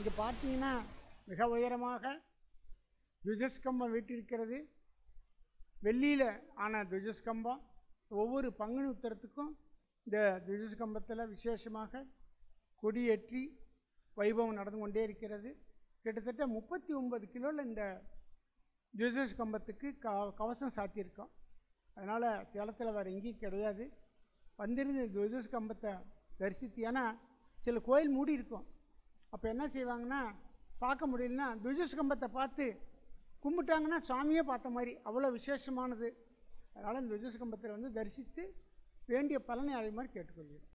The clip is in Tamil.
இங்கே பார்த்தீங்கன்னா மிக உயரமாக துஜஸ்கம்பம் வீட்டிருக்கிறது வெள்ளியில் ஆன துஜஸ்கம்பம் ஒவ்வொரு பங்குனி உத்தரத்துக்கும் இந்த துஜஸ்கம்பத்தில் விசேஷமாக கொடியேற்றி வைபவம் நடந்து கொண்டே இருக்கிறது கிட்டத்தட்ட முப்பத்தி ஒன்பது கிலோவில் இந்த ஜூசஸ் கம்பத்துக்கு க கவசம் சாத்தியிருக்கோம் அதனால் சேலத்தில் வேறு எங்கேயும் கிடையாது வந்திருந்து ஜூசஸ் கம்பத்தை தரிசித்து ஏன்னா சில கோயில் மூடி இருக்கும் அப்போ என்ன செய்வாங்கன்னா பார்க்க முடியலன்னா துஜஸ் கம்பத்தை பார்த்து கும்பிட்டாங்கன்னா சுவாமியே பார்த்த மாதிரி அவ்வளோ விசேஷமானது அதனால் இந்த துஜஸ் கம்பத்தில் வந்து தரிசித்து வேண்டிய பலனை அடையுமாறு கேட்டுக்கொள்கிறேன்